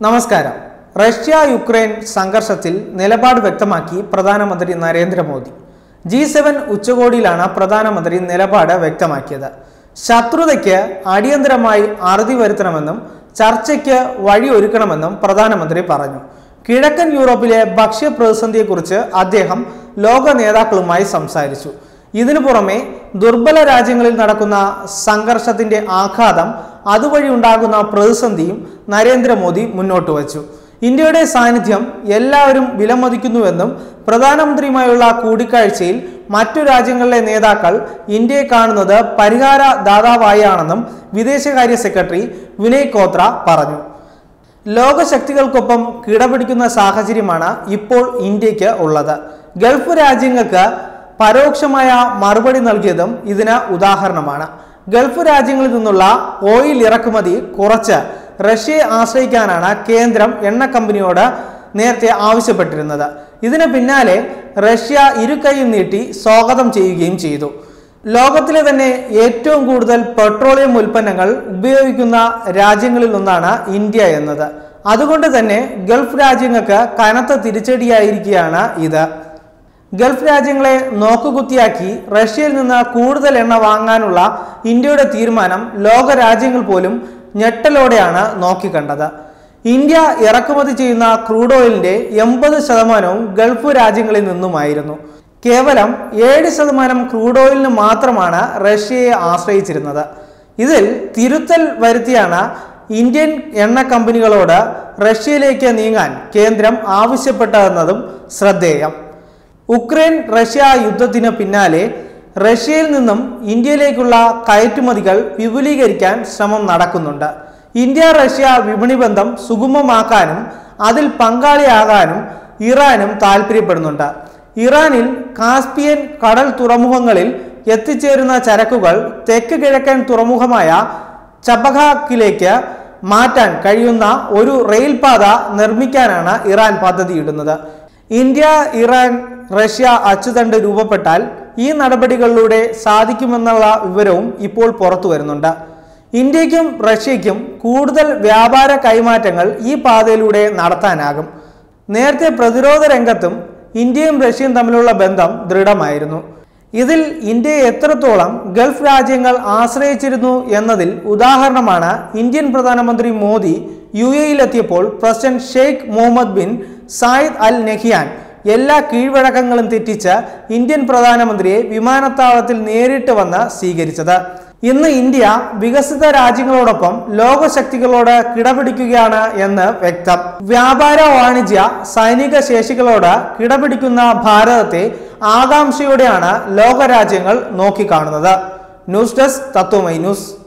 നമസ്കാരം Russia Ukraine സംഘർഷത്തിൽ നിലപാട് വ്യക്തമാക്കി പ്രധാനമന്ത്രി നരേന്ദ്രമോദി ജി സെവൻ ഉച്ചകോടിയിലാണ് പ്രധാനമന്ത്രി നിലപാട് വ്യക്തമാക്കിയത് ശത്രുതയ്ക്ക് അടിയന്തരമായി അറുതി വരുത്തണമെന്നും ചർച്ചയ്ക്ക് വഴിയൊരുക്കണമെന്നും പ്രധാനമന്ത്രി പറഞ്ഞു കിഴക്കൻ യൂറോപ്പിലെ ഭക്ഷ്യ പ്രതിസന്ധിയെക്കുറിച്ച് അദ്ദേഹം ലോക നേതാക്കളുമായി സംസാരിച്ചു ഇതിനു പുറമെ ദുർബല രാജ്യങ്ങളിൽ നടക്കുന്ന സംഘർഷത്തിന്റെ ആഘാതം അതുവഴി ഉണ്ടാകുന്ന പ്രതിസന്ധിയും നരേന്ദ്രമോദി മുന്നോട്ട് വച്ചു ഇന്ത്യയുടെ സാന്നിധ്യം എല്ലാവരും വിലമതിക്കുന്നുവെന്നും പ്രധാനമന്ത്രിയുമായുള്ള കൂടിക്കാഴ്ചയിൽ മറ്റു രാജ്യങ്ങളിലെ നേതാക്കൾ ഇന്ത്യയെ കാണുന്നത് പരിഹാര ദാതാവായാണെന്നും വിദേശകാര്യ സെക്രട്ടറി വിനയ് കോത്ര പറഞ്ഞു ലോകശക്തികൾക്കൊപ്പം കിടപിടിക്കുന്ന സാഹചര്യമാണ് ഇപ്പോൾ ഇന്ത്യക്ക് ഉള്ളത് ഗൾഫ് രാജ്യങ്ങൾക്ക് പരോക്ഷമായ മറുപടി നൽകിയതും ഇതിന് ഉദാഹരണമാണ് ഗൾഫ് രാജ്യങ്ങളിൽ നിന്നുള്ള ഓയിൽ ഇറക്കുമതി കുറച്ച് റഷ്യയെ ആശ്രയിക്കാനാണ് കേന്ദ്രം എണ്ണ കമ്പനിയോട് നേരത്തെ ആവശ്യപ്പെട്ടിരുന്നത് ഇതിന് പിന്നാലെ റഷ്യ ഇരുകൈയും നീട്ടി സ്വാഗതം ചെയ്യുകയും ചെയ്തു ലോകത്തിലെ തന്നെ ഏറ്റവും കൂടുതൽ പെട്രോളിയം ഉൽപ്പന്നങ്ങൾ ഉപയോഗിക്കുന്ന രാജ്യങ്ങളിൽ ഒന്നാണ് ഇന്ത്യ എന്നത് അതുകൊണ്ട് തന്നെ ഗൾഫ് രാജ്യങ്ങൾക്ക് കനത്ത തിരിച്ചടിയായിരിക്കുകയാണ് ഇത് ഗൾഫ് രാജ്യങ്ങളെ നോക്കുകുത്തിയാക്കി റഷ്യയിൽ നിന്ന് കൂടുതൽ എണ്ണ വാങ്ങാനുള്ള ഇന്ത്യയുടെ തീരുമാനം ലോക രാജ്യങ്ങൾ പോലും ഞെട്ടലോടെയാണ് നോക്കിക്കണ്ടത് ഇന്ത്യ ഇറക്കുമതി ചെയ്യുന്ന ക്രൂഡ് ഓയിലിന്റെ എൺപത് ശതമാനവും ഗൾഫ് രാജ്യങ്ങളിൽ നിന്നുമായിരുന്നു കേവലം ഏഴ് ശതമാനം ക്രൂഡ് ഓയിലിന് മാത്രമാണ് റഷ്യയെ ആശ്രയിച്ചിരുന്നത് ഇതിൽ തിരുത്തൽ വരുത്തിയാണ് ഇന്ത്യൻ എണ്ണ കമ്പനികളോട് റഷ്യയിലേക്ക് നീങ്ങാൻ കേന്ദ്രം ആവശ്യപ്പെട്ടതെന്നതും ശ്രദ്ധേയം ഉക്രൈൻ റഷ്യ യുദ്ധത്തിന് പിന്നാലെ റഷ്യയിൽ നിന്നും ഇന്ത്യയിലേക്കുള്ള കയറ്റുമതികൾ വിപുലീകരിക്കാൻ ശ്രമം നടക്കുന്നുണ്ട് ഇന്ത്യ റഷ്യ വിപണി ബന്ധം സുഗമമാക്കാനും അതിൽ പങ്കാളിയാകാനും ഇറാനും താല്പര്യപ്പെടുന്നുണ്ട് ഇറാനിൽ കാസ്പിയൻ കടൽ തുറമുഖങ്ങളിൽ എത്തിച്ചേരുന്ന ചരക്കുകൾ തെക്ക് കിഴക്കൻ തുറമുഖമായ ചബഹാക്കിലേക്ക് മാറ്റാൻ കഴിയുന്ന ഒരു റെയിൽ പാത നിർമ്മിക്കാനാണ് ഇറാൻ പദ്ധതിയിടുന്നത് ഇന്ത്യ ഇറാൻ റഷ്യ അച്ചുതണ്ട് രൂപപ്പെട്ടാൽ ഈ നടപടികളിലൂടെ സാധിക്കുമെന്നുള്ള വിവരവും ഇപ്പോൾ പുറത്തു വരുന്നുണ്ട് ഇന്ത്യക്കും റഷ്യയ്ക്കും കൂടുതൽ വ്യാപാര കൈമാറ്റങ്ങൾ ഈ പാതയിലൂടെ നടത്താനാകും നേരത്തെ പ്രതിരോധ രംഗത്തും ഇന്ത്യയും റഷ്യയും തമ്മിലുള്ള ബന്ധം ദൃഢമായിരുന്നു ഇതിൽ ഇന്ത്യയെ എത്രത്തോളം ഗൾഫ് രാജ്യങ്ങൾ ആശ്രയിച്ചിരുന്നു എന്നതിൽ ഉദാഹരണമാണ് ഇന്ത്യൻ പ്രധാനമന്ത്രി മോദി യു എയിലെത്തിയപ്പോൾ president Sheikh Mohammed bin Zayed Al Nahyan എല്ലാ കീഴ്വഴക്കങ്ങളും തെറ്റിച്ച് ഇന്ത്യൻ പ്രധാനമന്ത്രിയെ വിമാനത്താവളത്തിൽ നേരിട്ട് വന്ന് സ്വീകരിച്ചത് ഇന്ന് ഇന്ത്യ വികസിത രാജ്യങ്ങളോടൊപ്പം ലോകശക്തികളോട് കിടപിടിക്കുകയാണ് എന്ന് വ്യക്തം വ്യാപാര വാണിജ്യ സൈനിക ശേഷികളോട് കിടപിടിക്കുന്ന ഭാരതത്തെ ആകാംക്ഷയോടെയാണ് ലോകരാജ്യങ്ങൾ നോക്കിക്കാണുന്നത് ന്യൂസ് ഡെസ്ക് തത്വമൈ ന്യൂസ്